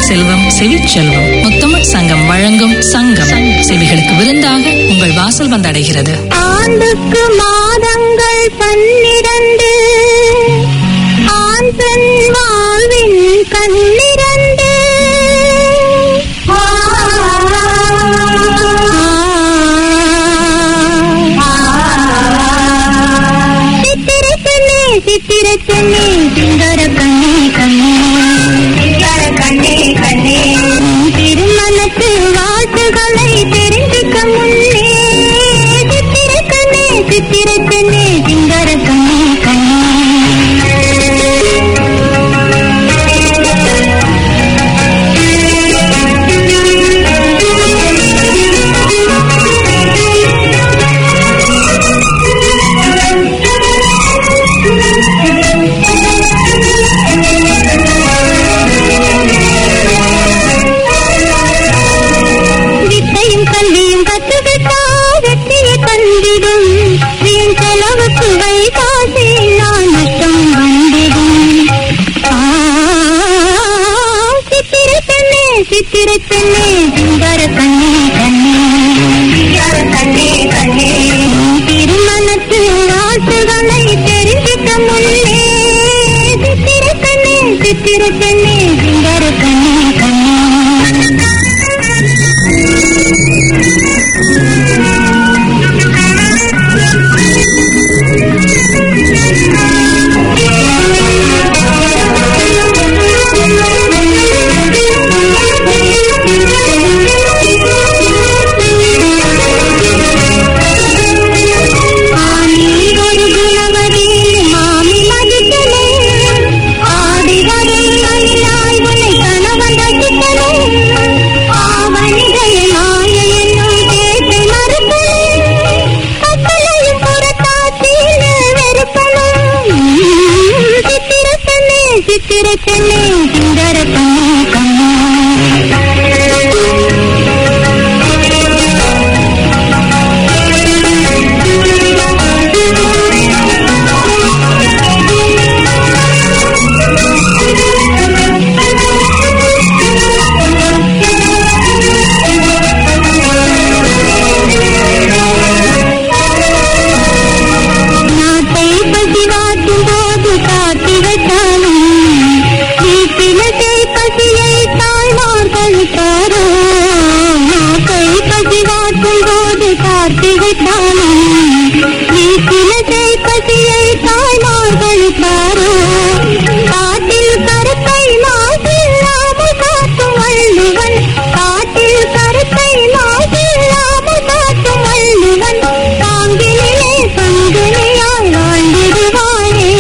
செல்வம் செவிச்செல்வம் முத்தமிழ் சங்கம் வழங்கும் சங்கம் செவிகளுக்கு விருந்தாக உங்கள் வாசல் வந்தடைகிறது ஆண்டுக்கு மாதங்கள் பன்னிரண்டு ஆண் பெண் வாழ்வின் கண்ணிரண்டு சித்திரை கண்ணே சித்திரை கண்ணே சிங்கர கண்ணே கண்ணே சிங்கர கண்ணே கண்ணே திருமணத்து வாழ்த்துகளை தெரிஞ்சுக்க முன்னே சித்திரை கண்ணே சித்திரை கண்ணே சிங்கர கண்ணே வித்தையும் கல்வியும் கற்றுக்கிட்டா வெற்றியை கண்டிடும் வீண் செலவுக்கு வைகாசி நான் நஷ்டம் வந்திடும் ஆ, சித்திரை பெண்ணே சித்திரை பெண்ணே சிங்கார கண்ணே கண்ணே சிங்கார கண்ணே கண்ணே திருமணத்து வாழ்த்துகளை தெரிஞ்சுக்க முன்னே சித்திரை கண்ணே சித்திரை பெண்ணே சிங்கார கண்ணே கண்ணே ஆனி ஒரு குணவதி மாமி மதிக்கலே ஆடி வரும் மயிலாய் உன்னை கணவன் ரசிக்கலே ஆவணிகள் மாய என்னும் பேச்சை மறுக்கலே கட்டளையும் புறத்தாற்றில் வெறுக்கணும் சித்திர கண்ணே சித்திர கண்ணே சுந்தர கண்ணே கண்ணே நாட்டை பசி வாட்டும் போது காட்டி வைத்தாலும் வீட்டிலத்தை பசியை தாய்மார்கள் தாரோ நாட்டை பசி வாட்டும் போது காட்டி வைத்தாலும் வீட்டிலத்தை பசியை தாய்மார்கள் தாரோ காட்டில் கருத்தை மாசில்லாமல் காட்டும் வள்ளுவன் காட்டில் கருத்தை மாசில்லாமல் காட்டும் வள்ளுவன் தாங்கிலே பங்குனியாய் வாழ்ந்திடுவானே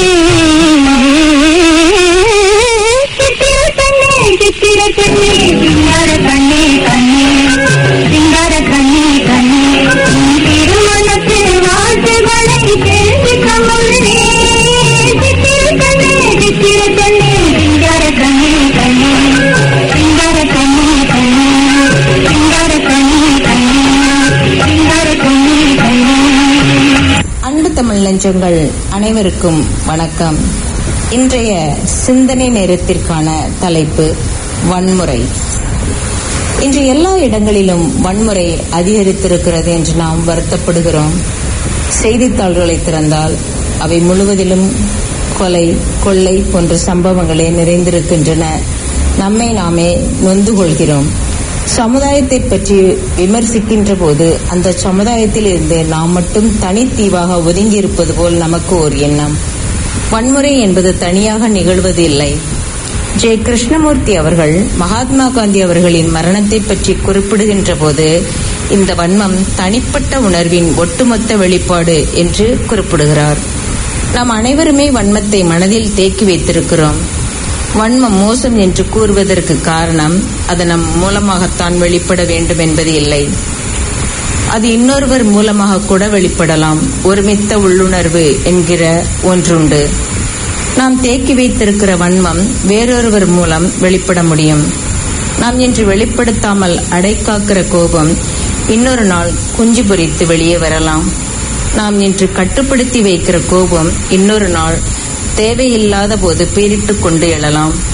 சித்திர கண்ணே சித்திர கண்ணே சிங்கார கண்ணே கண்ணே சிங்கார கண்ணே கண்ணே உன் திருமணத்து வாழ்த்துகளை தெரிஞ்சுக்க முன்னே சித்திர கண்ணே சித்திர கண்ணே சிங்கார கண்ணே கண்ணே சிங்கார கண்ணே கண்ணே சிங்கார கண்ணே கண்ணே சிங்கார கண்ணே கண்ணே அன்பு தமிழ் நெஞ்சங்கள் அனைவருக்கும் வணக்கம் இன்றைய சிந்தனை நேரத்திற்கான தலைப்பு வன்முறை இன்று எல்லா இடங்களிலும் வன்முறை அதிகரித்திருக்கிறது என்று நாம் வருத்தப்படுகிறோம் செய்தித்தாள்களை திறந்தால் அவை முழுவதிலும் கொலை கொள்ளை போன்ற சம்பவங்களே நிறைந்திருக்கின்றன நம்மை நாமே நொந்து கொள்கிறோம் சமுதாயத்தை பற்றி விமர்சிக்கின்ற போது அந்த சமுதாயத்தில் இருந்து நாம் மட்டும் தனித்தீவாக ஒதுங்கி இருப்பது போல் நமக்கு ஒரு எண்ணம் வன்முறை என்பது தனியாக நிகழ்வது இல்லை ஜெய கிருஷ்ணமூர்த்தி அவர்கள் மகாத்மா காந்தி அவர்களின் மரணத்தை பற்றி குறிப்பிடுகின்ற போது இந்த வன்மம் தனிப்பட்ட உணர்வின் ஒட்டுமொத்த வெளிப்பாடு என்று குறிப்பிடுகிறார் நாம் அனைவருமே வன்மத்தை மனதில் தேக்கி வைத்திருக்கிறோம் வன்மம் மோசம் என்று கூறுவதற்கு காரணம் அது நம் மூலமாகத்தான் வெளிப்பட வேண்டும் என்பது இல்லை அது இன்னொருவர் மூலமாக கூட வெளிப்படலாம் ஒருமித்த உள்ளுணர்வு என்கிற ஒன்றுண்டு நாம் தேக்கி வைத்திருக்கிற வன்மம் வேறொருவர் மூலம் வெளிப்பட முடியும் நாம் இன்று வெளிப்படுத்தாமல் அடைக்காக்கிற கோபம் இன்னொரு நாள் குஞ்சு பொரித்து வெளியே வரலாம் நாம் இன்று கட்டுப்படுத்தி வைக்கிற கோபம் இன்னொரு நாள் தேவையில்லாத போது பீரிட்டுக் கொண்டு எழலாம்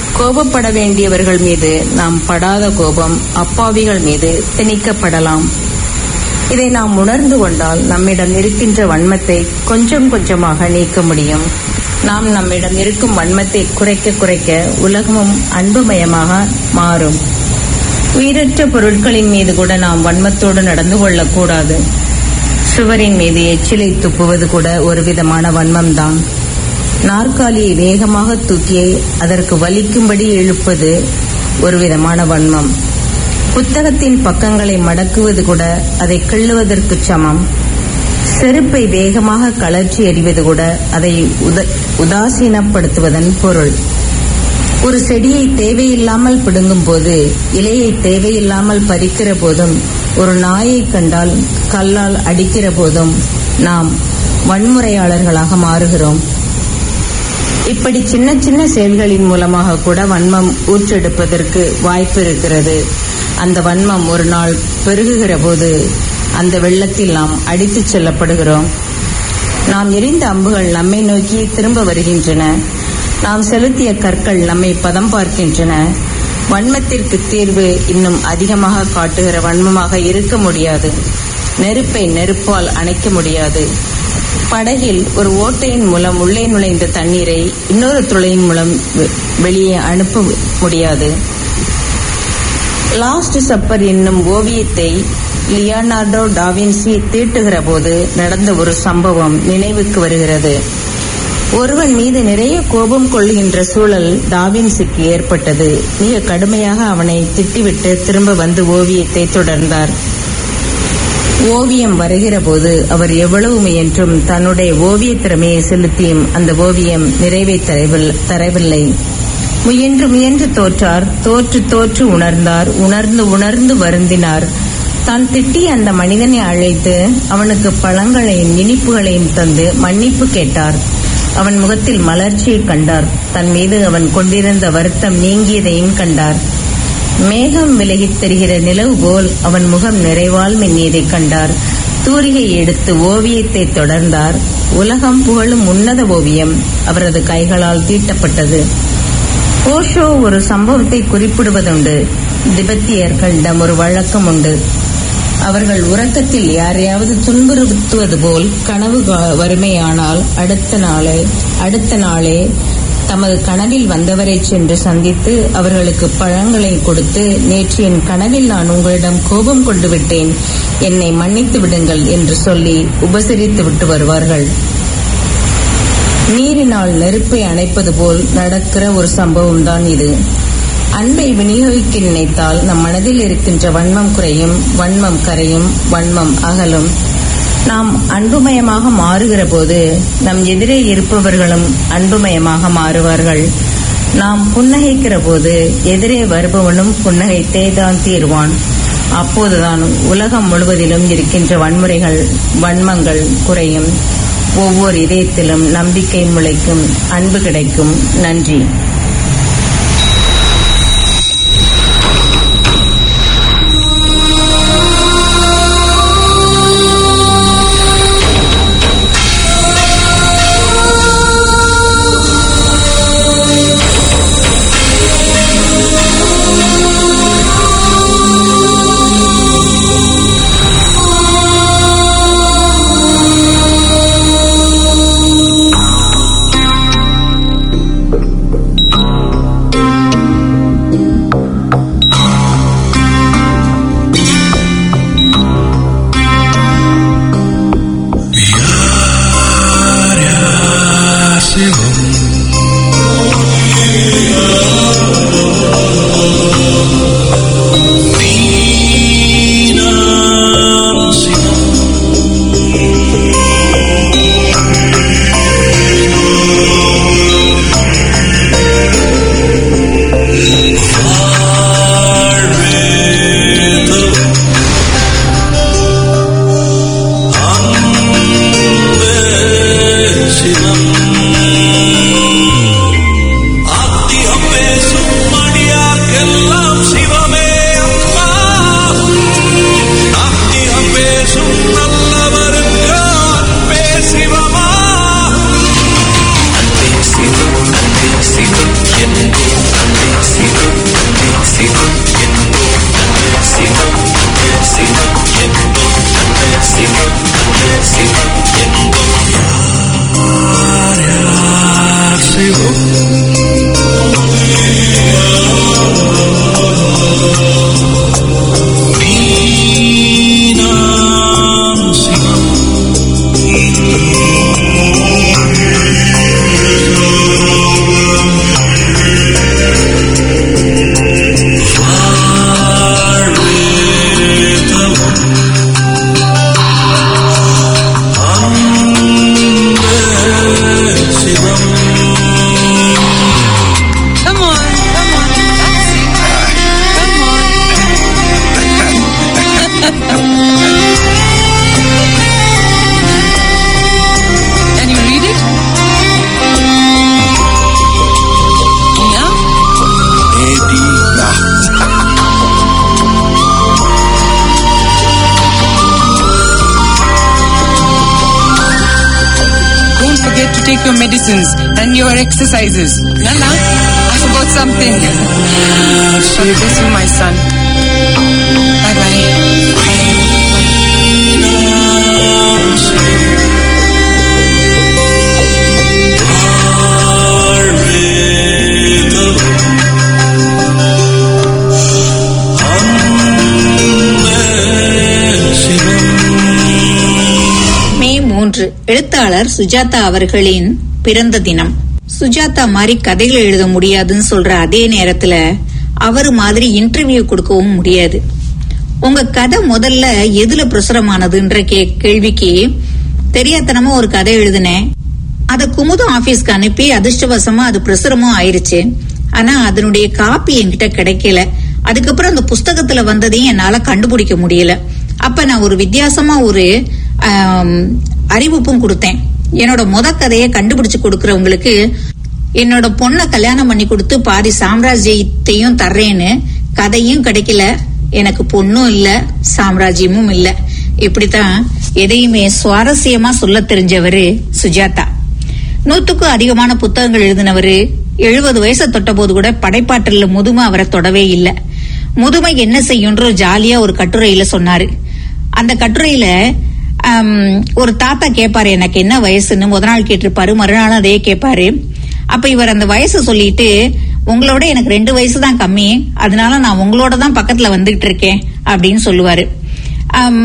கோபப்பட வேண்டியவர்கள் மீது நாம் படாத கோபம் அப்பாவிகள் மீது திணிக்கப்படலாம் இதை நாம் உணர்ந்து கொண்டால் நம்மிடம் இருக்கின்ற வன்மத்தை கொஞ்சம் கொஞ்சமாக நீக்க முடியும் நாம் நம்மிடம் இருக்கும் வன்மத்தை குறைக்க குறைக்க உலகமும் அன்புமயமாக மாறும் உயிரற்ற பொருட்களின் மீது கூட நாம் வன்மத்தோடு நடந்து கொள்ளக்கூடாது சுவரின் மீது எச்சிலை துப்புவது கூட ஒரு விதமான வன்மம்தான் நாற்காலியை வேகமாக தூக்கி அதற்கு வலிக்கும்படி இழுப்பது ஒரு விதமான வன்மம் புத்தகத்தின் பக்கங்களை மடக்குவது கூட அதை கிள்ளுவதற்கு சமம் செருப்பை வேகமாக கலர்ச்சி எறிவது கூட அதை உத உதாசீனப்படுத்துவதன் பொருள் ஒரு செடியை தேவையில்லாமல் பிடுங்கும் போது இலையை தேவையில்லாமல் பறிக்கிற போதும் ஒரு நாயை கண்டால் கல்லால் அடிக்கிற போதும் நாம் வன்முறையாளர்களாக மாறுகிறோம் இப்படி சின்ன சின்ன செயல்களின் மூலமாக கூட வன்மம் ஊற்றெடுப்பதற்கு வாய்ப்பு இருக்கிறது அந்த வன்மம் ஒரு நாள் பெருகுகிற போது அந்த வெள்ளத்தில் நாம் அடித்துச் செல்லப்படுகிறோம் நாம் எரிந்த அம்புகள் நம்மை நோக்கி திரும்ப வருகின்றன நாம் செலுத்திய கற்கள் நம்மை பதம் பார்க்கின்றன வன்மத்திற்கு தீர்வு இன்னும் அதிகமாக காட்டுகிற வன்மமாக இருக்க முடியாது நெருப்பை நெருப்பால் அணைக்க முடியாது படகில் ஒரு ஓட்டையின் மூலம் உள்ளே நுழைந்த தண்ணீரை இன்னொரு துளையின் மூலம் வெ- வெளியே அனுப்ப முடியாது லாஸ்ட் சப்பர் என்னும் ஓவியத்தை லியோனார்டோ டாவின்சி தீட்டுகிற போது நடந்த ஒரு சம்பவம் நினைவுக்கு வருகிறது ஒருவன் மீது நிறைய கோபம் கொள்கின்ற சூழல் டாவின்சிக்கு ஏற்பட்டது மிக கடுமையாக அவனை திட்டிவிட்டு திரும்ப வந்து ஓவியத்தை தொடர்ந்தார் ஓவியம் வருகிற போது அவர் எவ்வளவு முயன்றும் தன்னுடைய ஓவிய திறமையை செலுத்தியும் அந்த ஓவியம் நிறைவை தரவில்- தரவில்லை முயன்று முயன்று தோற்றார் தோற்று தோற்று உணர்ந்தார் உணர்ந்து உணர்ந்து வருந்தினார் தான் திட்டிய அந்த மனிதனை அழைத்து அவனுக்கு பழங்களையும் இனிப்புகளையும் தந்து மன்னிப்பு கேட்டார் அவன் முகத்தில் மலர்ச்சியை கண்டார் தன் மீது அவன் கொண்டிருந்த வருத்தம் நீங்கியதையும் கண்டார் மேகம் விலகித் தெரிகிற நிலவு போல் அவன் முகம் நிறைவால் மின்னியதைக் கண்டார் தூரிகை எடுத்து ஓவியத்தை தொடர்ந்தார் உலகம் புகழும் உன்னத ஓவியம் அவரது கைகளால் தீட்டப்பட்டது ஓஷோ ஒரு சம்பவத்தை குறிப்பிடுவதுண்டு திபெத்தியர்களிடம் ஒரு வழக்கம் உண்டு அவர்கள் உறக்கத்தில் யாரையாவது துன்புறுத்துவது போல் கனவு கா- வறுமையானால் அடுத்த நாளே அடுத்த நாளே தமது கனவில் வந்தவரை சென்று சந்தித்து அவர்களுக்கு பழங்களை கொடுத்து நேற்று என் கனவில் நான் உங்களிடம் கோபம் கொண்டு விட்டேன் என்னை மன்னித்து விடுங்கள் என்று சொல்லி உபசரித்து விட்டு வருவார்கள் நீரினால் நெருப்பை அணைப்பது போல் நடக்கிற ஒரு சம்பவம் தான் இது அன்பை விநியோகிக்க நினைத்தால் நம் மனதில் இருக்கின்ற வன்மம் குறையும் வன்மம் கரையும் வன்மம் அகலும் நாம் அன்புமயமாக மாறுகிற போது நம் எதிரே இருப்பவர்களும் அன்புமயமாக மாறுவார்கள் நாம் புன்னகைக்கிற போது எதிரே வருபவனும் புன்னகைத்தே தான் தீர்வான் அப்போதுதான் உலகம் முழுவதிலும் இருக்கின்ற வன்முறைகள் வன்மங்கள் குறையும் ஒவ்வொரு இதயத்திலும் நம்பிக்கை முளைக்கும் அன்பு கிடைக்கும் நன்றி அடியார்க்கெல்லாம் சிவமே அப்பா நாத்தியம் பேசும் நல்லவருக்கு அன்பே சிவமா அன்பே சிவம் அன்பே சிவம் என்றே அன்பே don't forget to take your medicines and your exercises. Nana, I forgot something. God bless you, my son. Bye bye. மே மூன்று எழுத்தாளர் சுஜாதா அவர்களின் பிறந்த தினம் சுஜாதா மாதிரி கதைகள் எழுத முடியாதுன்னு சொல்ற அதே நேரத்துல அவர் மாதிரி இன்டர்வியூ கொடுக்கவும் முடியாது உங்க கதை முதல்ல எதுல பிரசுரமானதுன்ற கே கேள்விக்கு தெரியாதனமா ஒரு கதை எழுதினேன் அத குமுதம் ஆபீஸ்க்கு அனுப்பி அதிர்ஷ்டவசமா அது பிரசுரமும் ஆயிருச்சு ஆனா அதனுடைய காப்பி என்கிட்ட கிடைக்கல அதுக்கப்புறம் அந்த புஸ்தகத்துல வந்ததையும் என்னால கண்டுபிடிக்க முடியல அப்ப நான் ஒரு வித்தியாசமா ஒரு ஆம், அறிவிப்பும் கொடுத்தேன் என்னோட முத கதையை கண்டுபிடிச்சு கொடுக்கறவங்களுக்கு என்னோட பொண்ணை கல்யாணம் பண்ணி கொடுத்து பாதி சாம்ராஜ்யத்தையும் தர்றேன்னு கதையும் கிடைக்கல எனக்கு பொண்ணும் இல்ல சாம்ராஜ்யமும் இல்ல இப்படித்தான் எதையுமே சுவாரஸ்யமா சொல்ல தெரிஞ்சவரு சுஜாதா நூத்துக்கும் அதிகமான புத்தகங்கள் எழுதினவரு எழுபது வயசை தொட்ட போது கூட படைப்பாற்றல்ல முதுமை அவரை தொடவே இல்ல முதுமை என்ன செய்யுன்ற ஜாலியா ஒரு கட்டுரையில சொன்னாரு அந்த கட்டுரையில ஆம், ஒரு தாத்தா கேட்பாரு எனக்கு என்ன வயசுன்னு முத நாள் கேட்டிருப்பாரு மறுநாள் அதே கேட்பாரு அப்ப இவர் அந்த வயசு சொல்லிட்டு உங்களோட எனக்கு ரெண்டு வயசு தான் கம்மி அதனால நான் உங்களோட தான் பக்கத்துல வந்துகிட்டு இருக்கேன் அப்படின்னு சொல்லுவாரு ஆம்,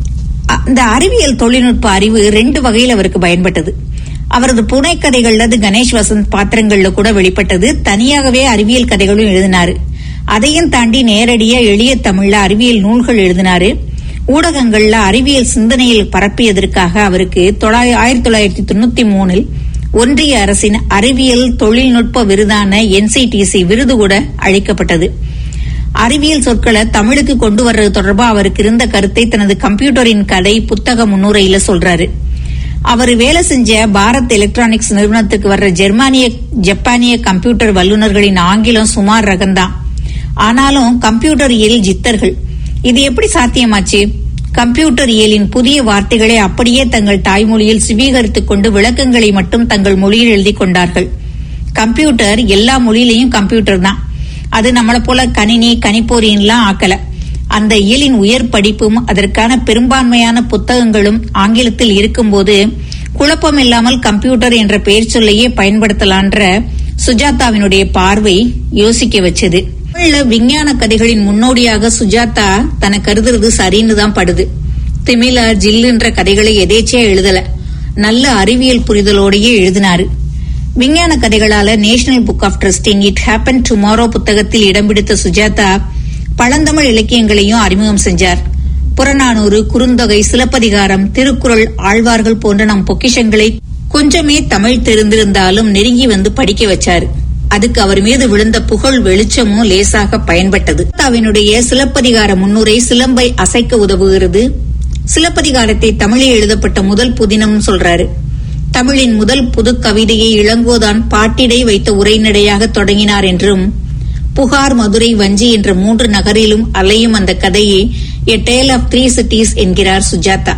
அ- இந்த அறிவியல் தொழில்நுட்ப அறிவு ரெண்டு வகையில் அவருக்கு பயன்பட்டது அவரது புனைக்கதைகள்ல கணேஷ் வசந்த் பாத்திரங்கள்ல கூட வெளிப்பட்டது தனியாகவே அறிவியல் கதைகளும் எழுதினாரு அதையும் தாண்டி நேரடியா எளிய தமிழ்ல அறிவியல் நூல்கள் எழுதினாரு ஊடகங்கள்ல அறிவியல் சிந்தனையில் பரப்பியதற்காக அவருக்கு தொள்ளாய- ஆயிரத்தி தொள்ளாயிரத்தி தொண்ணூத்தி மூணில் ஒன்றிய அரசின் அறிவியல் தொழில்நுட்ப விருதான என்சிடிசி விருது கூட அளிக்கப்பட்டது அறிவியல் சொற்களை தமிழுக்கு கொண்டு வர்றது தொடர்பா அவருக்கு இருந்த கருத்தை தனது கம்ப்யூட்டரின் கதை புத்தக முன்னுரையில சொல்றாரு அவர் வேலை செஞ்ச பாரத் எலக்ட்ரானிக்ஸ் நிறுவனத்துக்கு வர்ற ஜெர்மானிய ஜப்பானிய கம்ப்யூட்டர் வல்லுநர்களின் ஆங்கிலம் சுமார் ரகம்தான் ஆனாலும் கம்ப்யூட்டர் இயல் ஜித்தர்கள் இது எப்படி சாத்தியமாச்சு கம்ப்யூட்டர் இயலின் புதிய வார்த்தைகளை அப்படியே தங்கள் தாய்மொழியில் சுவீகரித்துக் கொண்டு விளக்கங்களை மட்டும் தங்கள் மொழியில் எழுதி கொண்டார்கள் கம்ப்யூட்டர் எல்லா மொழியிலையும் கம்ப்யூட்டர் தான் அது நம்மளை போல கணினி கணிப்பொறின்லாம் ஆக்கல அந்த இயலின் உயர் படிப்பும் அதற்கான பெரும்பான்மையான புத்தகங்களும் ஆங்கிலத்தில் இருக்கும்போது குழப்பம் இல்லாமல் கம்ப்யூட்டர் என்ற பெயர் சொல்லையே பயன்படுத்தலான்ற சுஜாதாவினுடைய பார்வை யோசிக்க வச்சது தமிழ்ல விஞ்ஞான கதைகளின் முன்னோடியாக சுஜாதா தன கருதுறது சரின்னு தான் படுது திமிலா ஜில்லுன்ற கதைகளை எதேச்சியா எழுதல நல்ல அறிவியல் புரிதலோடையே எழுதினாரு விஞ்ஞான கதைகளால national book of trusting it happen tomorrow புத்தகத்தில் இடம் பிடித்த சுஜாதா பழந்தமிழ் இலக்கியங்களையும் அறிமுகம் செஞ்சார் புறநானூறு குறுந்தொகை சிலப்பதிகாரம் திருக்குறள் ஆழ்வார்கள் போன்ற நம் பொக்கிஷங்களை கொஞ்சமே தமிழ் தெரிந்திருந்தாலும் நெருங்கி வந்து படிக்க வச்சாரு அதுக்கு அவர் மீது விழுந்த புகழ் வெளிச்சமும் லேசாக பயன்பட்டது அவனுடைய சிலப்பதிகார முன்னுரை சிலம்பை அசைக்க உதவுகிறது சிலப்பதிகாரத்தை தமிழில் எழுதப்பட்ட முதல் புதினம் சொல்றாரு தமிழின் முதல் புது கவிதையை இளங்கோதான் பாட்டிடை வைத்த உரைநடையாக தொடங்கினார் என்றும் புகார் மதுரை வஞ்சி என்ற மூன்று நகரிலும் அலையும் அந்த கதையை a tale of three cities என்கிறார் சுஜாதா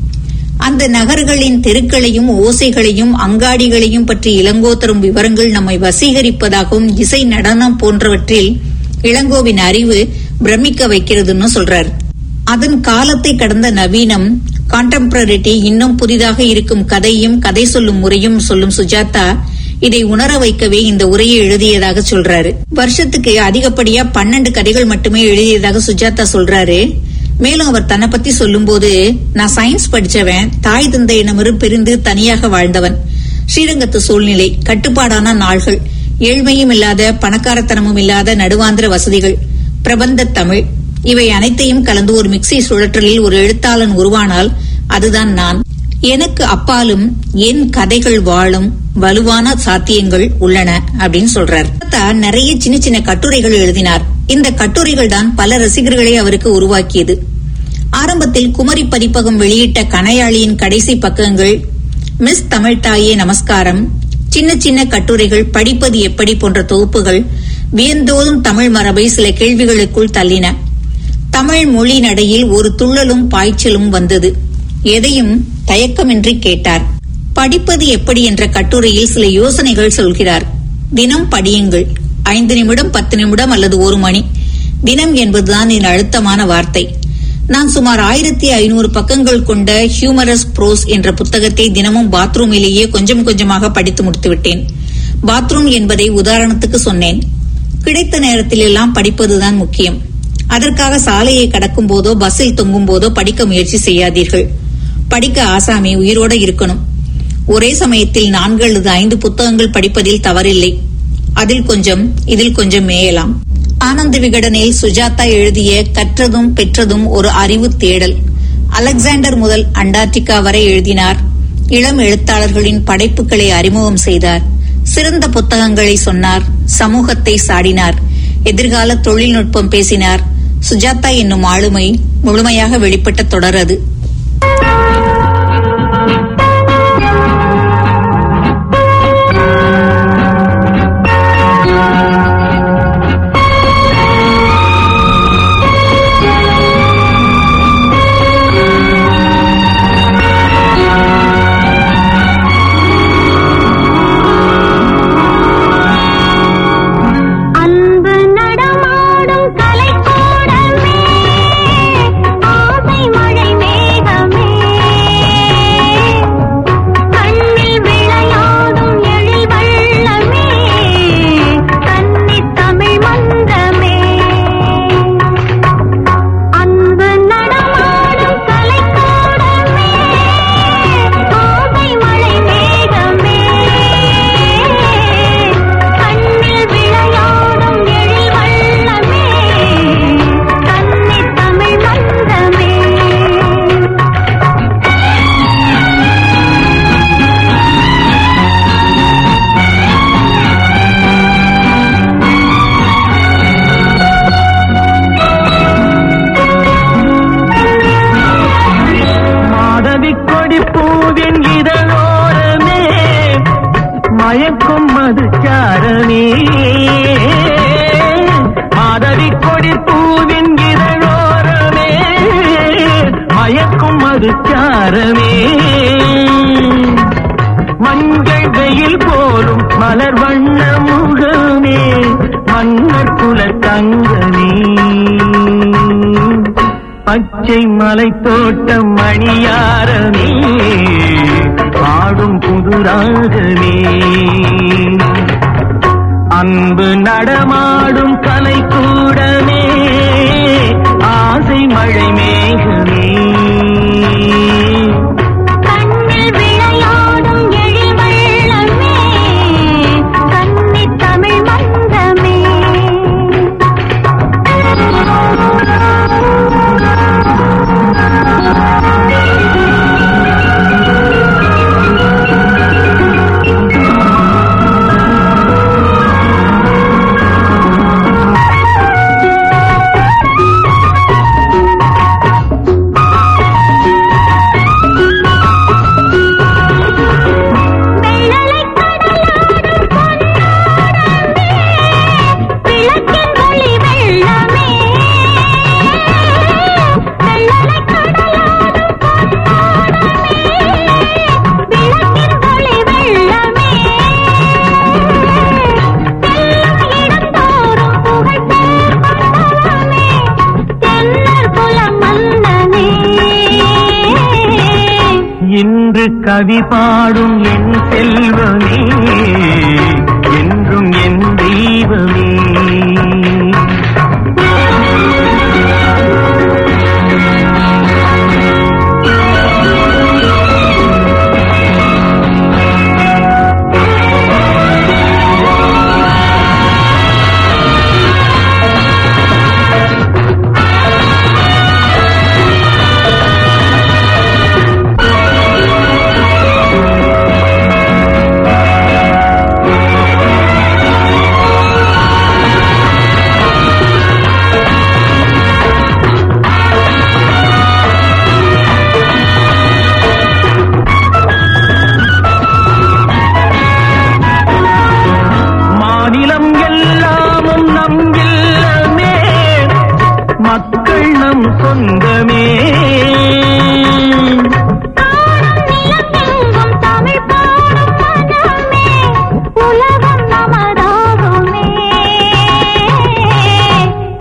அந்த நகர்களின் தெருக்களையும் ஓசைகளையும் அங்காடிகளையும் பற்றி இளங்கோ தரும் விவரங்கள் நம்மை வசீகரிப்பதாகவும் இசை நடனம் போன்றவற்றில் இளங்கோவின் அறிவு பிரமிக்க வைக்கிறதுன்னு சொல்றார் அதன் காலத்தை கடந்த நவீனம் கான்டெம்பரரிட்டி இன்னும் புதிதாக இருக்கும் கதையும் கதை சொல்லும் முறையும் சொல்லும் சுஜாதா இதை உணர வைக்கவே இந்த உரையை எழுதியதாக சொல்றாரு வருஷத்துக்கு அதிகப்படியா பன்னெண்டு கதைகள் மட்டுமே எழுதியதாக சுஜாதா சொல்றாரு மேலும் அவர் தன்னை பத்தி சொல்லும்போது நான் சயின்ஸ் படிச்சவன் தாய் தந்தையினமிருந்து பிரிந்து தனியாக வாழ்ந்தவன் ஸ்ரீரங்கத்து சூழ்நிலை கட்டுப்பாடான நாள்கள் ஏழ்மையும் இல்லாத பணக்காரத்தனமும் இல்லாத நடுவாந்திர வசதிகள் பிரபந்த தமிழ் இவை அனைத்தையும் கலந்து ஒரு மிக்சி சுழற்றலில் ஒரு எழுத்தாளன் உருவானால் அதுதான் நான் எனக்கு அப்பாலும் என் கதைகள் வாழும் வலுவான சாத்தியங்கள் உள்ளன அப்படின்னு சொல்றார் தான் நிறைய சின்ன சின்ன கட்டுரைகள் எழுதினார் இந்த கட்டுரைகள் தான் பல ரசிகர்களை அவருக்கு உருவாக்கியது ஆரம்பத்தில் குமரி பதிப்பகம் வெளியிட்ட கனையாளியின் கடைசி பக்கங்கள் மிஸ் தமிழ்தாயே நமஸ்காரம் சின்ன சின்ன கட்டுரைகள் படிப்பது எப்படி போன்ற தொகுப்புகள் வியந்தோதும் தமிழ் மரபை சில கேள்விகளுக்குள் தள்ளின தமிழ் மொழி நடையில் ஒரு துள்ளலும் பாய்ச்சலும் வந்தது எதையும் தயக்கமின்றி கேட்டார் படிப்பது எப்படி என்ற கட்டுரையில் சில யோசனைகள் சொல்கிறார் தினம் படியுங்கள் ஐந்து நிமிடம் பத்து நிமிடம் அல்லது ஒரு மணி தினம் என்பதுதான் இதன் அழுத்தமான வார்த்தை நான் சுமார் ஆயிரத்தி ஐநூறு பக்கங்கள் கொண்ட ஹியூமரஸ் ப்ரோஸ் என்ற புத்தகத்தை தினமும் பாத்ரூமிலேயே கொஞ்சம் கொஞ்சமாக படித்து முடித்து விட்டேன் பாத்ரூம் என்பதை உதாரணத்துக்கு சொன்னேன் கிடைத்த நேரத்தில் எல்லாம் படிப்பதுதான் முக்கியம் அதற்காக சாலையை கடக்கும் போதோ பஸ்ஸில் தொங்கும் போதோ படிக்க முயற்சி செய்யாதீர்கள் படிக்க ஆசாமி உயிரோட இருக்கணும் ஒரே சமயத்தில் நான்கு அல்லது ஐந்து புத்தகங்கள் படிப்பதில் தவறில்லை அதில் கொஞ்சம் இதில் கொஞ்சம் மேயலாம் ஆனந்த விகடனில் சுஜாதா எழுதிய கற்றதும் பெற்றதும் ஒரு அறிவு தேடல் அலெக்சாண்டர் முதல் அண்டார்டிகா வரை எழுதினார் இளம் எழுத்தாளர்களின் படைப்புகளை அறிமுகம் செய்தார் சிறந்த புத்தகங்களை சொன்னார் சமூகத்தை சாடினார் எதிர்கால தொழில்நுட்பம் பேசினார் சுஜாதா என்னும் ஆளுமை முழுமையாக வெளிப்பட்ட தொடர் அது அன்பு நடமாடும் கலைக்கூடமே ஆசை மழை மேகமே கண்ணில் விளையாடும் எழில் வள்ளமே கன்னித் தமிழ் மன்றமே அன்பு நடமாடும் கலைக்கூடமே ஆசை மழை மேகமே கண்ணில் விளையாடும் எழில் வள்ளமே கன்னித் தமிழ் மன்றமே மாதவி கொடி பூவின் இதழோரமே மயக்கும் மதுச்சாரமே மாதவி கொடி பூவின் இதழோரமே மயக்கும் மதுச்சாரமே மஞ்சள் வெயில் போலும் மலர் வண்ண முகமே மன்னர் குல தங்கமே பச்சை மலை தோட்டம் மணியாரமே பாடும் புதுராகமே அன்பு நடமாடும் கலை கூடமே ஆசை மழை மேகமே கண்ணில் விளையாடும் எழில் வள்ளமே கன்னித் தமிழ் மன்றமே வெள்ளலை கடலாடும் பொன்னாடமே விளக்கின் ஒளி வெள்ளமே வெள்ளலை கடலாடும் பொன்னாடமே விளக்கின் ஒளி வெள்ளமே செல்லும் இடந்தோறும் புகழ் சேர்ப்பவனே தென்னர் குலம் மன்னனே இன்று கவி பாடும் என் செல்வமே என்றும் என் தெய்வமே மாநிலம் எல்லாமும் நம் இல்லமே மக்கள் நம் சொந்தமே காணும் நிலமெங்கும் தமிழ்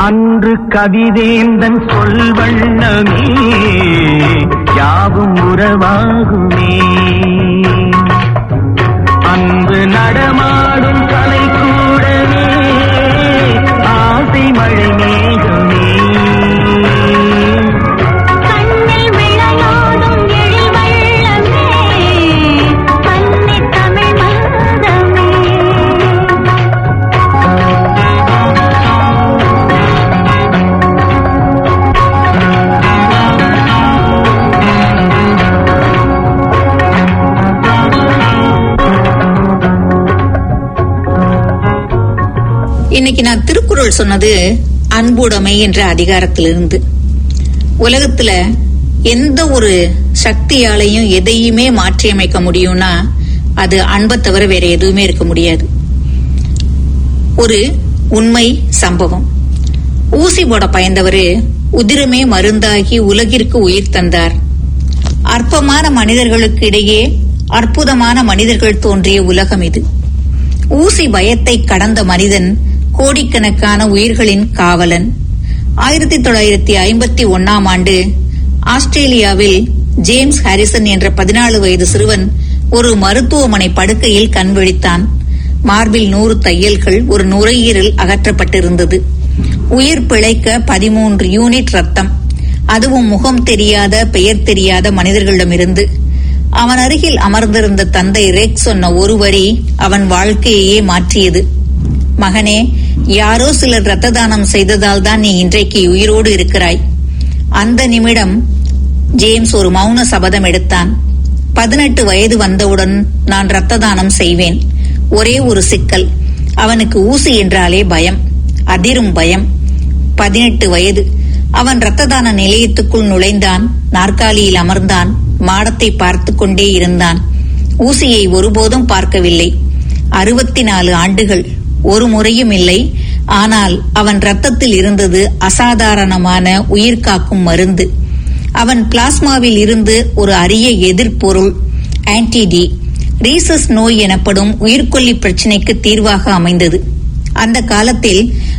அன்று கவிதேந்தன் சொல் வண்ணமே யாவும் உறவாகுமே அன்பு நடமாடும் கலை கூடவே ஆசை மழை மேகமே கண்ணில் விளையாடும் எழில் வள்ளமே கன்னித் தமிழ் மந்தமே இன்னைக்கு நான் திருக்குறள் சொன்னது அன்புடைமை என்ற அதிகாரத்திலிருந்து உலகத்துல எந்த ஒரு சக்தியாலையும் எதையுமே மாற்றியமைக்க முடியும்னா அது அன்பை தவிர வேற எதுவுமே இருக்க முடியாது ஒரு உண்மை சம்பவம் ஊசி போட பயந்தவரு உதிரமே மருந்தாகி உலகிற்கு உயிர் தந்தார் அற்பமான மனிதர்களுக்கு இடையே அற்புதமான மனிதர்கள் தோன்றிய உலகம் இது ஊசி பயத்தை கடந்த மனிதன் கோடிக்கணக்கான உயிர்களின் காவலன் ஆயிரத்தி தொள்ளாயிரத்தி ஐம்பத்தி ஒன்னாம் ஆண்டு ஆஸ்திரேலியாவில் ஜேம்ஸ் ஹாரிசன் என்ற பதினாலு வயது சிறுவன் ஒரு மருத்துவமனை படுக்கையில் கண் விழித்தான் மார்பில் நூறு தையல்கள் ஒரு நுரையீரல் அகற்றப்பட்டிருந்தது உயிர் பிழைக்க பதிமூன்று யூனிட் ரத்தம் அதுவும் முகம் தெரியாத பெயர் தெரியாத மனிதர்களிடமிருந்து அவன் அருகில் அமர்ந்திருந்த தந்தை ரெக் சொன்ன ஒரு வரி அவன் வாழ்க்கையையே மாற்றியது மகனே யாரோ சிலர் ரத்த தானம் செய்ததால் தான் நீ இன்றைக்கு உயிரோடு இருக்கிறாய் அந்த நிமிடம் ஜேம்ஸ் ஒரு மௌன சபதம் எடுத்தான் பதினெட்டு வயது வந்தவுடன் நான் ரத்த தானம் செய்வேன் ஒரே ஒரு சிக்கல் அவனுக்கு ஊசி என்றாலே பயம் அதிரும் பயம் பதினெட்டு வயது அவன் ரத்த தான நிலையத்துக்குள் நுழைந்தான் நாற்காலியில் அமர்ந்தான் மாடத்தை பார்த்து கொண்டே இருந்தான் ஊசியை ஒருபோதும் பார்க்கவில்லை அறுபத்தி நாலு ஆண்டுகள் ஒரு முறையும் இல்லை ஆனால் அவன் ரத்தத்தில் இருந்தது அசாதாரணமான உயிர் காக்கும் மருந்து அவன் பிளாஸ்மாவில் இருந்து ஒரு அரிய எதிர்ப்பொருள் ஆன்டிடி ரீசஸ் நோய் எனப்படும் உயிர்கொல்லி பிரச்சினைக்கு தீர்வாக அமைந்தது அந்த காலத்தில்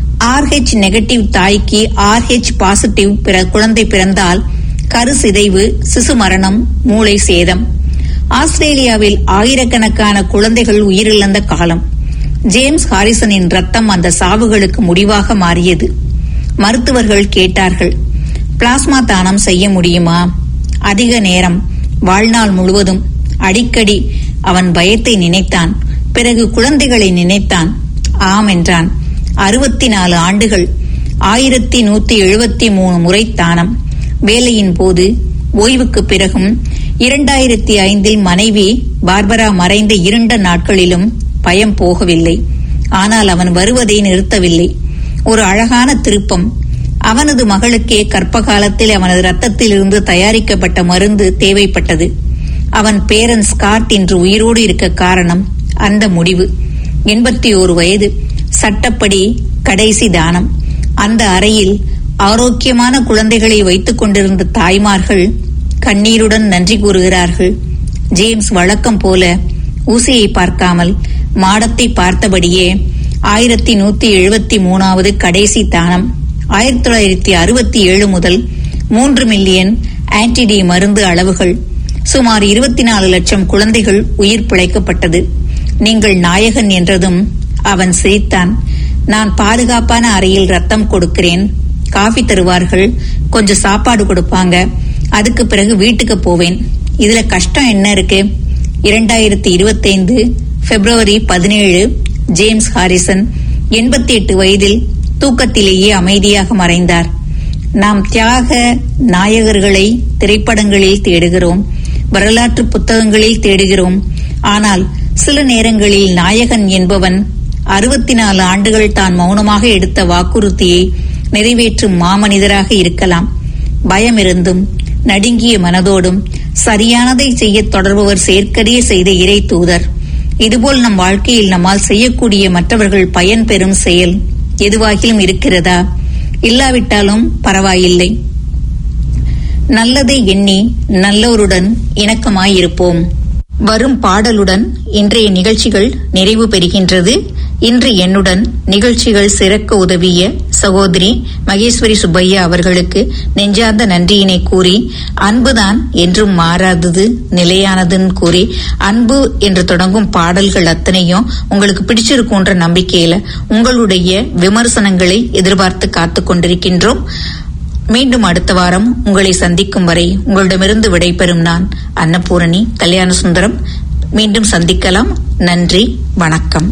RH நெகட்டிவ் தாய்க்கு RH பாசிட்டிவ் பிற குழந்தை பிறந்தால் கரு சிதைவு சிசு மரணம் மூளை சேதம் ஆஸ்திரேலியாவில் ஆயிரக்கணக்கான குழந்தைகள் உயிரிழந்த காலம் ஜேம்ஸ் ஹாரிசனின் ரத்தம் அந்த சாவுகளுக்கு முடிவாக மாறியது மருத்துவர்கள் கேட்டார்கள் பிளாஸ்மா தானம் செய்ய முடியுமா அதிக நேரம் வாழ்நாள் முழுவதும் அடிக்கடி அவன் பயத்தை நினைத்தான் பிறகு குழந்தைகளை நினைத்தான் ஆம் என்றான் அறுபத்தி நாலு ஆண்டுகள் ஆயிரத்தி நூத்தி எழுபத்தி மூணு முறை தானம் வேலையின் போது ஓய்வுக்கு பிறகும் இரண்டாயிரத்தி ஐந்தில் மனைவி பார்பரா மறைந்த இருண்ட நாட்களிலும் பயம் போகவில்லை ஆனால் அவன் வருவதை நிறுத்தவில்லை ஒரு அழகான திருப்பம் அவனது மகளுக்கே கர்ப்ப காலத்தில் அவனது ரத்தத்திலிருந்து தயாரிக்கப்பட்ட மருந்து தேவைப்பட்டது அவன் பேரன் ஸ்காட் இன்று உயிரோடு இருக்க காரணம் அந்த முடிவு எண்பத்தி ஓரு வயது சட்டப்படி கடைசி தானம் அந்த அறையில் ஆரோக்கியமான குழந்தைகளை வைத்துக் கொண்டிருந்த தாய்மார்கள் கண்ணீருடன் நன்றி கூறுகிறார்கள் ஜேம்ஸ் வழக்கம் போல ஊசியை பார்க்காமல் மாடத்தை பார்த்தபடியே ஆயிரத்தி நூத்தி எழுபத்தி மூணாவது கடைசி தானம் ஆயிரத்தி தொள்ளாயிரத்தி அறுபத்தி ஏழு முதல் மூன்று மில்லியன் ஆன்டிடி மருந்து அளவுகள் சுமார் இருபத்தி நாலு லட்சம் குழந்தைகள் உயிர் பிழைக்கப்பட்டது நீங்கள் நாயகன் என்றதும் அவன் சிரித்தான் நான் பாதுகாப்பான அறையில் ரத்தம் கொடுக்கிறேன் காஃபி தருவார்கள் கொஞ்சம் சாப்பாடு கொடுப்பாங்க அதுக்கு பிறகு வீட்டுக்கு போவேன் இதுல கஷ்டம் என்ன இருக்கு இரண்டாயிரத்தி இருபத்தைந்து பிப்ரவரி பதினேழு ஜேம்ஸ் ஹாரிசன் எண்பத்தி எட்டு வயதில் தூக்கத்திலேயே அமைதியாக மறைந்தார் நாம் தியாக நாயகர்களை திரைப்படங்களில் தேடுகிறோம் வரலாற்று புத்தகங்களில் தேடுகிறோம் ஆனால் சில நேரங்களில் நாயகன் என்பவன் அறுபத்தி நாலு ஆண்டுகள் தான் மௌனமாக எடுத்த வாக்குறுதியை நிறைவேற்றும் மாமனிதராக இருக்கலாம் பயம் இருந்தும் நடுங்கிய மனதோடும் சரியானதை செய்ய தொடர்பவர் செயற்கரிய செய்த இறை தூதர் இதுபோல் நம் வாழ்க்கையில் நம்மால் செய்யக்கூடிய மற்றவர்கள் பயன் பெறும் செயல் எதுவாகிலும் இருக்கிறதா இல்லாவிட்டாலும் பரவாயில்லை நல்லதை எண்ணி நல்லோருடன் இணக்கமாயிருப்போம் வரும் பாடலுடன் இன்றைய நிகழ்ச்சிகள் நிறைவு பெறுகின்றது இன்று என்னுடன் நிகழ்ச்சிகள் சிறக்க உதவிய சகோதரி மகேஸ்வரி சுப்பையா அவர்களுக்கு நெஞ்சார்ந்த நன்றியினை கூறி அன்புதான் என்றும் மாறாதது நிலையானதுன்னு கூறி அன்பு என்று தொடங்கும் பாடல்கள் அத்தனையும் உங்களுக்கு பிடிச்சிருக்குன்ற நம்பிக்கையில உங்களுடைய விமர்சனங்களை எதிர்பார்த்து காத்துக் கொண்டிருக்கின்றோம் மீண்டும் அடுத்த வாரம் உங்களை சந்திக்கும் வரை உங்களிடமிருந்து விடைபெறும் நான் அன்னபூரணி கல்யாண சுந்தரம் மீண்டும் சந்திக்கலாம் நன்றி வணக்கம்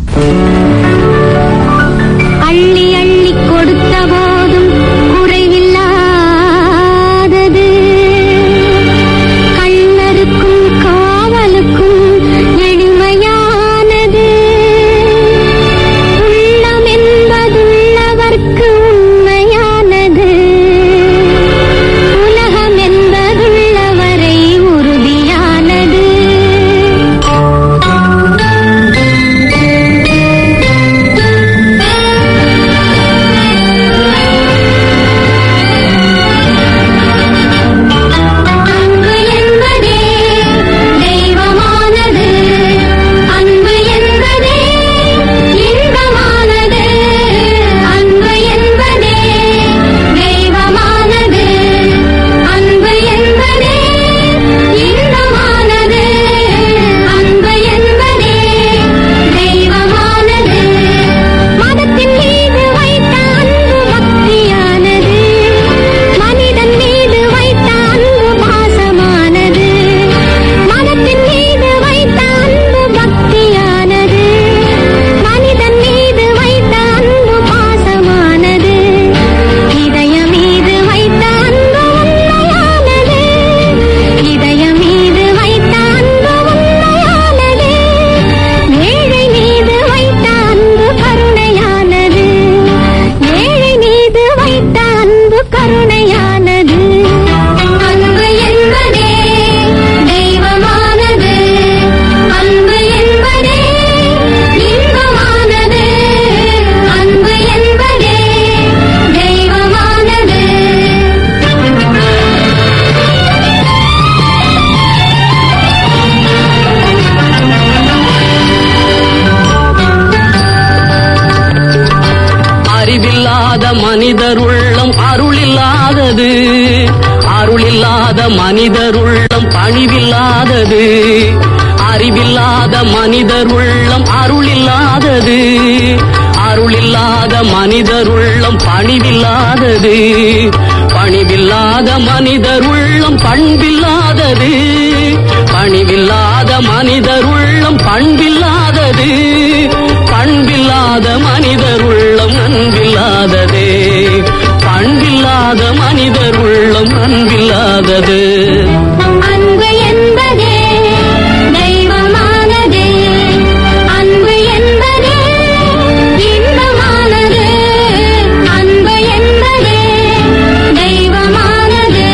அள்ளி அள்ளி கொடுத்த போதும் குறைவில்லாதது கள்ளருக்கும் காவலுக்கும் எளிமையானது உள்ளம் என்பதுள்ளவர்க்கு உண்மையானது உலகம் என்பதுள்ளவரை உறுதியானது அன்பு என்பதே தெய்வமானது அன்பு என்பதே இன்பமானது அன்பு என்பதே தெய்வமானது அன்பு என்பதே இன்பமானது அன்பு என்பதே தெய்வமானது மதத்தின் மீது வைத்த அன்பு பக்தியானது மனிதன் மீது வைத்த அன்பு பாசமானது மனத்தின் மீது வைத்த அன்பு பக்தியானது மனிதன் மீது வைத்த அன்பு பாசமானது இதயம் மீது வைத்த அன்பு உண்மையானது இதயம் மீது வைத்த அன்பு உண்மையானது ஏழை மீது வைத்த அன்பு கருணையானது ஏழை மீது வைத்த அன்பு கருணையானது அன்பு என்பதே தெய்வமானது அன்பு என்பதே இன்பமானது அன்பு என்பதே தெய்வமானது அறிவில்லாத மனிதர் உள்ளம் அருளில்லாதது அருளில்லாத மனிதர் உள்ளம் பணிவில்லாதது அறிவில்லாத மனிதர் உள்ளம் அருளில்லாதது அருளில்லாத மனிதர் உள்ளம் பணிவில்லாதது பணிவில்லாத மனிதர் உள்ளம் பண்பில்லாதது பணிவில்லாத மனிதர் உள்ளம் பண்பில்லாதது பண்பில்லாத மனிதர் உள்ளம் அன்பில்லாததே பண்பில்லாத மனிதர் உள்ளம் அன்பில்லாதது அன்பு என்பதே தெய்வமானது அன்பு என்பதே இன்பமானது அன்பு என்பதே தெய்வமானது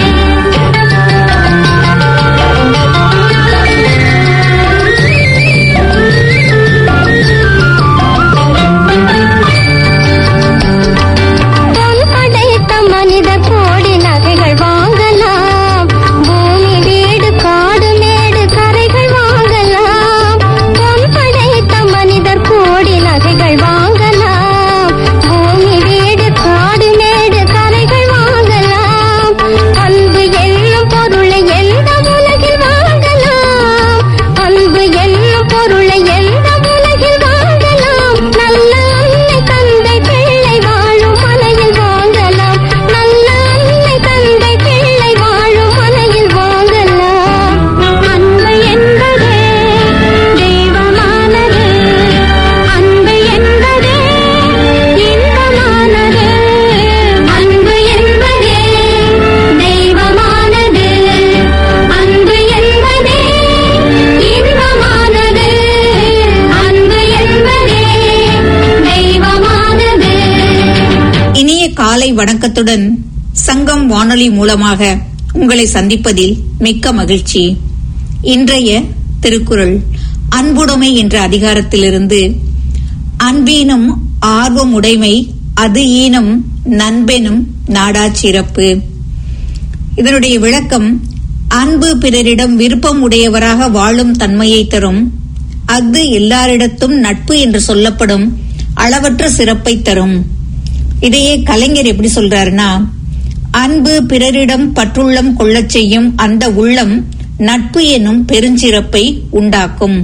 பொன் படைத்த மனிதர் கோடி நகைகள் வாங்கலாம் பூமி வீடு காடு மேடு கரைகள் வாங்கலாம் பொன் படைத்த மனிதர் கோடி நகைகள் வாங்கலாம் பூமி வீடு காடு மேடு கரைகள் வாங்கலாம் அன்பு என்னும் பொருளை எந்த உலகில் வாங்கலாம் அன்பு என்னும் பொருளை எந்த உலகில் வாங்கலாம் நல்ல அன்னை தந்தை பிள்ளை வாழும் மனையில் வாங்கலாம் நல்ல அன்னை தந்தை பிள்ளை வாழும் மனையில் வாங்கலாம் அன்பு என்பதே தெய்வமானது அன்பு என்பதே இன்பமானது அன்பு என்பதே தெய்வமானது அன்பு என்பதே இன்பமானது அன்பு என்பதே தெய்வமானது இனிய காலை வணக்கத்துடன் சங்கம் வானொலி மூலமாக உங்களை சந்திப்பதில் மிக்க மகிழ்ச்சி இன்றைய திருக்குறள் அன்புடைமை என்ற அதிகாரத்திலிருந்து அன்பீனும் ஆர்வமுடைமை அது ஈனம் நண்பெனும் நாடா சிறப்பு இதனுடைய விளக்கம் அன்பு பிறரிடம் விருப்பம் உடையவராக வாழும் தன்மையை தரும் அஃது எல்லாரிடத்தும் நட்பு என்று சொல்லப்படும் அளவற்ற சிறப்பை தரும் இதையே கலைஞர் எப்படி சொல்றாருன்னா அன்பு பிறரிடம் பற்றுள்ளம் கொள்ளச் செய்யும் அந்த உள்ளம் நட்பு எனும் பெருஞ்சிறப்பை உண்டாக்கும்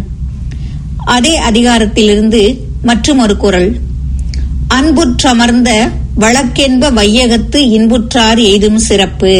அதே அதிகாரத்திலிருந்து மற்றும் ஒரு குரல் அன்புற்றமர்ந்த வழக்கென்ப வையகத்து இன்புற்றார் எய்தும் சிறப்பு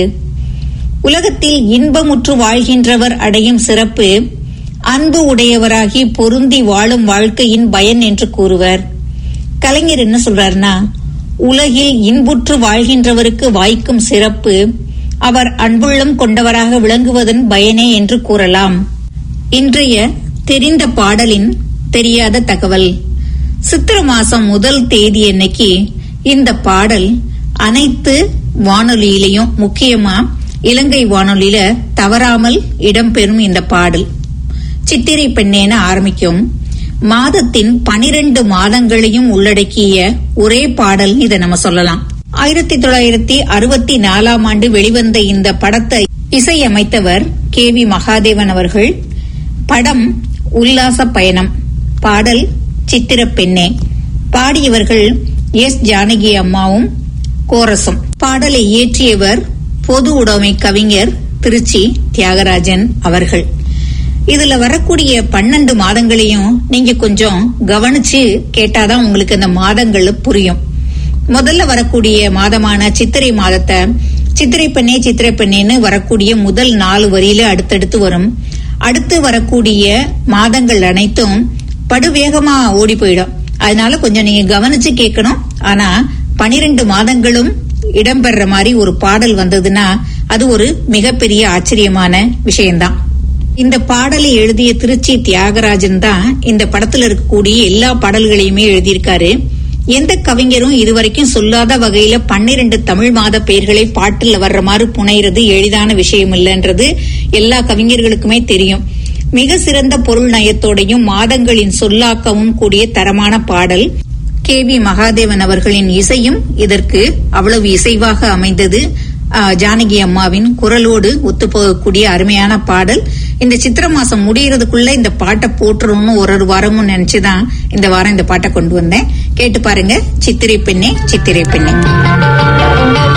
உலகத்தில் இன்பமுற்று வாழ்கின்றவர் அடையும் சிறப்பு அன்பு உடையவராகி பொருந்தி வாழும் வாழ்க்கையின் பயன் என்று கூறுவர் கலைஞர் என்ன சொல்றாருன்னா உலகில் இன்புற்று வாழ்கின்றவருக்கு வாய்க்கும் சிறப்பு அவர் அன்புள்ளம் கொண்டவராக விளங்குவதன் பயனே என்று கூறலாம் இன்றைய தெரிந்த பாடலின் தெரியாத தகவல் சித்திர மாசம் முதல் தேதி அன்னைக்கு இந்த பாடல் அனைத்து வானொலியிலையும் முக்கியமா இலங்கை வானொலியில தவறாமல் இடம்பெறும் இந்த பாடல் சித்திரை பெண்ணேன ஆரம்பிக்கும் மாதத்தின் பனிரெண்டு மாதங்களையும் உள்ளடக்கிய ஒரே பாடல் இதை நம்ம சொல்லலாம் ஆயிரத்தி தொள்ளாயிரத்தி அறுபத்தி நாலாம் ஆண்டு வெளிவந்த இந்த படத்தை இசையமைத்தவர் கே வி மகாதேவன் அவர்கள் படம் உல்லாச பயணம் பாடல் சித்திர பெண்ணே பாடியவர்கள் எஸ் ஜானகி அம்மாவும் கோரசும் பாடலை இயற்றியவர் பொது உடைமை கவிஞர் திருச்சி தியாகராஜன் அவர்கள் இதுல வரக்கூடிய பன்னெண்டு மாதங்களையும் நீங்க கொஞ்சம் கவனிச்சு கேட்டாதான் உங்களுக்கு அந்த மாதங்கள் புரியும் முதல்ல வரக்கூடிய மாதமான சித்திரை மாதத்தை சித்திரை பெண்ணே சித்திரை பெண்ணேன்னு வரக்கூடிய முதல் நாலு வரியில அடுத்தடுத்து வரும் அடுத்து வரக்கூடிய மாதங்கள் அனைத்தும் படுவேகமா ஓடி போயிடும் அதனால கொஞ்சம் நீங்க கவனிச்சு கேட்கணும் ஆனா பனிரெண்டு மாதங்களும் இடம்பெற மாதிரி ஒரு பாடல் வந்ததுன்னா அது ஒரு மிகப்பெரிய ஆச்சரியமான விஷயம்தான் இந்த பாடலை எழுதிய திருச்சி தியாகராஜன் தான் இந்த படத்துல இருக்கக்கூடிய எல்லா பாடல்களையுமே எழுதியிருக்காரு எந்த கவிஞரும் இதுவரைக்கும் சொல்லாத வகையில பன்னிரண்டு தமிழ் மாத பெயர்களை பாட்டுல வர்ற மாதிரி புனைறது எளிதான விஷயம் இல்லைன்றது எல்லா கவிஞர்களுக்குமே தெரியும் மிக சிறந்த பொருள் நயத்தோடையும் மாதங்களின் சொல்லாக்கமும் கூடிய தரமான பாடல் கே வி மகாதேவன் அவர்களின் இசையும் இதற்கு அவ்வளவு இசைவாக அமைந்தது ஆ, ஜானகி அம்மாவின் குரலோடு ஒத்துப்போகக்கூடிய அருமையான பாடல் இந்த சித்திர மாசம் முடியறதுக்குள்ள இந்த பாட்டை போட்டுறணும்னு ஒரு ஒரு வாரமும் நினைச்சுதான் இந்த வாரம் இந்த பாட்டை கொண்டு வந்தேன் கேட்டு பாருங்க சித்திரை பெண்ணே சித்திரை பெண்ணே